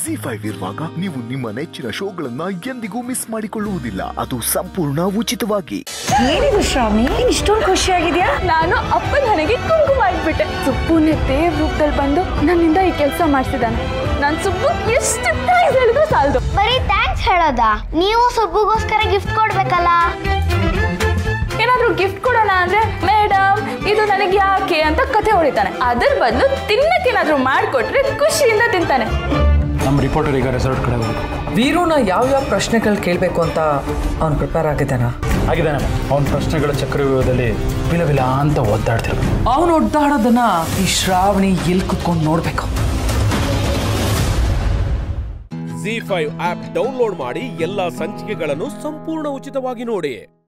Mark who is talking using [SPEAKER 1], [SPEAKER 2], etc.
[SPEAKER 1] G five ಇರುವಾಗ ನೀವು ನಿಮ್ಮ ನೆಚ್ಚಿನ ಶೋಗಳನ್ನ ಎಂದಿಗೂ ಮಿಸ್ ಮಾಡಿಕೊಳ್ಳುವುದಿಲ್ಲ ಅದು ಸಂಪೂರ್ಣ ಉಚಿತವಾಗಿ
[SPEAKER 2] ಏನಿದು ಶ್ರಾವಣಿ ಇಷ್ಟೊಂದು ಖುಷಿಯಾಗಿದ್ಯಾ
[SPEAKER 3] ನಾನು ಅಪ್ಪನ ಮನೆಗೆ ಕುಂಕುಮ ಇಟ್ಬಿಟ್ಟೆ ಸುಬ್ಬುನೇ ದೇವ್ ರೂಪದಲ್ಲಿ ಬಂದು ನನ್ನಿಂದ ಈ ಕೆಲಸ ಮಾಡಿಸಿದಾನೆ ನಾನು ಸುಬ್ಬು ಎಷ್ಟು ಥ್ಯಾಂಕ್ಸ್ ಹೇಳಿದ್ರು ಸಾಲದು
[SPEAKER 4] ಬರೀ ಥ್ಯಾಂಕ್ಸ್ ಹೇಳೋದಾ ನೀವು ಸುಬ್ಬುಗೋಸ್ಕರ ಗಿಫ್ಟ್ ಕೊಡ್ಬೇಕಲ್ಲ
[SPEAKER 3] ಏನಾದ್ರೂ ಗಿಫ್ಟ್ ಕೊಡೋಣ ಅಂದ್ರೆ ಮೇಡಮ್ ಇದು ನನಗೆ ಯಾಕೆ ಅಂತ ಕಥೆ ಹೊಡಿತಾನೆ ಅದ್ರ ಬದಲು ತಿನ್ನಕ್ಕೇನಾದ್ರೂ ಮಾಡಿಕೊಟ್ರೆ ಖುಷಿಯಿಂದ ತಿಂತಾನೆ
[SPEAKER 5] ನಮ್ಮ ರಿಪೋರ್ಟರ್ ಈಗ ರೆಸಾರ್ಟ್ ಕಡೆ ಹೋಗ್ಬೇಕು
[SPEAKER 6] ವೀರುನ ಯಾವ್ಯಾವ ಪ್ರಶ್ನೆಗಳು ಕೇಳಬೇಕು ಅಂತ ಅವ್ನು ಪ್ರಿಪೇರ್ ಆಗಿದ್ದಾನ
[SPEAKER 5] ಆಗಿದ್ದಾನೆ ಅವನ ಪ್ರಶ್ನೆಗಳ ಚಕ್ರವ್ಯೂಹದಲ್ಲಿ ವಿಲ ವಿಲ ಅಂತ ಒದ್ದಾಡ್ತಿರ್ಬೇಕು
[SPEAKER 6] ಅವನು ಒದ್ದಾಡೋದನ್ನ ಈ ಶ್ರಾವಣಿ ಎಲ್ಲಿ ಕುತ್ಕೊಂಡು ನೋಡ್ಬೇಕು
[SPEAKER 7] ಜಿ ಫೈವ್ ಆಪ್ ಡೌನ್ಲೋಡ್ ಮಾಡಿ ಎಲ್ಲಾ ಸಂಚಿಕೆಗಳನ್ನು ಸಂಪೂರ್ಣ ಉಚಿತವಾಗಿ ನೋಡಿ